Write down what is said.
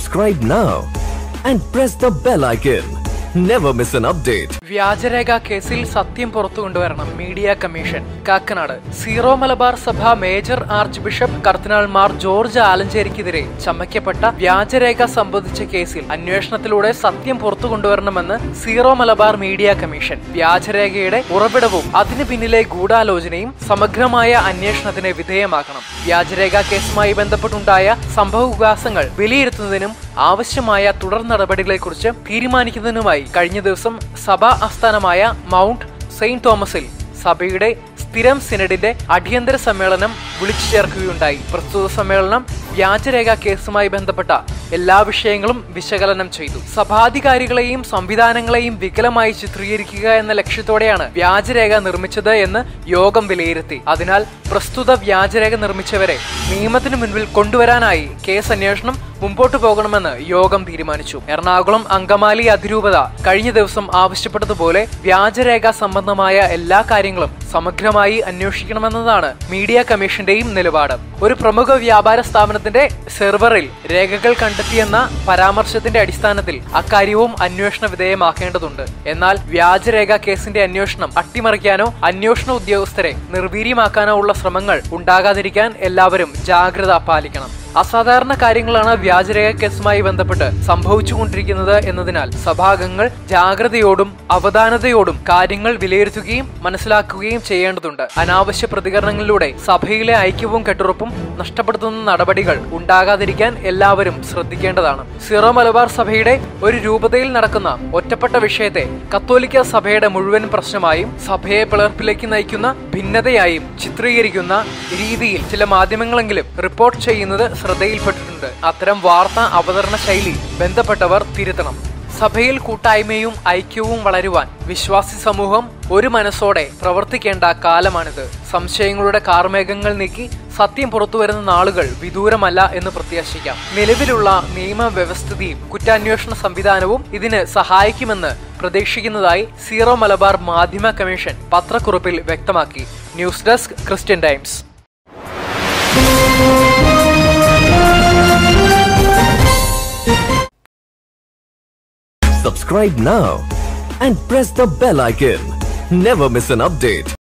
Subscribe now and press the bell icon. Never miss an update. വ്യാജരേഖ കേസിൽ സത്യം പുറത്തു കൊണ്ടുവരണം media commission Kakkanad Syro Malabar സഭ മേജർ ആർച്ച് ബിഷപ്പ് കർദിനാൾ മാർ ജോർജ് ആലഞ്ചേരിക്കെതിരെ ചമയ്ക്കപ്പെട്ട വ്യാജരേഖ സംബന്ധിച്ച കേസിൽ അന്വേഷണത്തിലൂടെ സത്യം പുറത്തു കൊണ്ടുവരണമെന്ന് സീറോ മലബാർ മീഡിയ കമ്മീഷൻ വ്യാജരേഖയുടെ ഉറവിടവും അതിനു പിന്നിലെ ഗൂഢാലോചനയും സമഗ്രമായ അന്വേഷണത്തിന് വിധേയമാക്കണം വ്യാജരേഖ കേസുമായി ബന്ധപ്പെട്ടുണ്ടായ സംഭവവികാസങ്ങൾ വിലയിരുത്തുന്നതിനും ആവശ്യമായ തുടർ നടപടികളെക്കുറിച്ച് തീരുമാനിക്കുന്നതിനുമായി കഴിഞ്ഞ ദിവസം സഭാ ആസ്ഥാനമായ മൗണ്ട് സെയിന്റ് തോമസിൽ സഭയുടെ സ്ഥിരം സിനഡിന്റെ അടിയന്തര സമ്മേളനം വിളിച്ചു ചേർക്കുകയുണ്ടായി പ്രസ്തുത സമ്മേളനം വ്യാജരേഖ കേസുമായി ബന്ധപ്പെട്ട എല്ലാ വിഷയങ്ങളും വിശകലനം ചെയ്തു സഭാധികാരികളെയും സംവിധാനങ്ങളെയും വികലമായി ചിത്രീകരിക്കുക എന്ന ലക്ഷ്യത്തോടെയാണ് വ്യാജരേഖ നിർമ്മിച്ചത് എന്ന് യോഗം വിലയിരുത്തി അതിനാൽ പ്രസ്തുത വ്യാജരേഖ നിർമ്മിച്ചവരെ നിയമത്തിന് മുൻപിൽ കൊണ്ടുവരാനായി കേസ് അന്വേഷണം മുമ്പോട്ട് പോകണമെന്ന് യോഗം തീരുമാനിച്ചു എറണാകുളം അങ്കമാലി അതിരൂപത കഴിഞ്ഞ ദിവസം ആവശ്യപ്പെട്ടതുപോലെ വ്യാജരേഖ സംബന്ധമായ എല്ലാ കാര്യങ്ങളും സമഗ്രമായി അന്വേഷിക്കണമെന്നതാണ് മീഡിയ കമ്മീഷന്റെയും നിലപാട് ഒരു പ്രമുഖ വ്യാപാര സ്ഥാപനത്തിന്റെ സെർവറിൽ രേഖകൾ കണ്ടെത്തിയെന്ന പരാമർശത്തിന്റെ അടിസ്ഥാനത്തിൽ അക്കാര്യവും അന്വേഷണ വിധേയമാക്കേണ്ടതുണ്ട് എന്നാൽ വ്യാജരേഖ കേസിന്റെ അന്വേഷണം അട്ടിമറിക്കാനോ അന്വേഷണ ഉദ്യോഗസ്ഥരെ നിർവീര്യമാക്കാനോ ഉള്ള ശ്രമങ്ങൾ ഉണ്ടാകാതിരിക്കാൻ എല്ലാവരും ജാഗ്രത പാലിക്കണം അസാധാരണ കാര്യങ്ങളാണ് വ്യാജരേഖ കേസുമായി ബന്ധപ്പെട്ട് സംഭവിച്ചുകൊണ്ടിരിക്കുന്നത് എന്നതിനാൽ സഭാംഗങ്ങൾ ജാഗ്രതയോടും അവധാനതയോടും കാര്യങ്ങൾ വിലയിരുത്തുകയും മനസ്സിലാക്കുകയും ചെയ്യേണ്ടതുണ്ട് അനാവശ്യ പ്രതികരണങ്ങളിലൂടെ സഭയിലെ ഐക്യവും കെട്ടുറപ്പും നഷ്ടപ്പെടുത്തുന്ന നടപടികൾ ഉണ്ടാകാതിരിക്കാൻ എല്ലാവരും ശ്രദ്ധിക്കേണ്ടതാണ് സീറോ മലബാർ സഭയുടെ ഒരു രൂപതയിൽ നടക്കുന്ന ഒറ്റപ്പെട്ട വിഷയത്തെ കത്തോലിക്ക സഭയുടെ മുഴുവൻ പ്രശ്നമായും സഭയെ പിളർപ്പിലേക്ക് നയിക്കുന്ന ഭിന്നതയായും ചിത്രീകരിക്കുന്ന രീതിയിൽ ചില മാധ്യമങ്ങളെങ്കിലും റിപ്പോർട്ട് ചെയ്യുന്നത് ശ്രദ്ധയിൽപ്പെട്ടിട്ടുണ്ട് അത്തരം വാർത്താ അവതരണ ശൈലി ബന്ധപ്പെട്ടവർ തിരുത്തണം സഭയിൽ കൂട്ടായ്മയും ഐക്യവും വളരുവാൻ വിശ്വാസി സമൂഹം ഒരു മനസ്സോടെ പ്രവർത്തിക്കേണ്ട കാലമാണിത് സംശയങ്ങളുടെ കാർമേഘങ്ങൾ നീക്കി സത്യം പുറത്തുവരുന്ന നാളുകൾ വിദൂരമല്ല എന്ന് പ്രത്യാശിക്കാം നിലവിലുള്ള നിയമവ്യവസ്ഥിതിയും കുറ്റാന്വേഷണ സംവിധാനവും ഇതിന് സഹായിക്കുമെന്ന് പ്രതീക്ഷിക്കുന്നതായി സീറോ മലബാർ മാധ്യമ കമ്മീഷൻ പത്രക്കുറിപ്പിൽ വ്യക്തമാക്കി news desk Christian Times Subscribe now and press the bell icon. Never miss an update.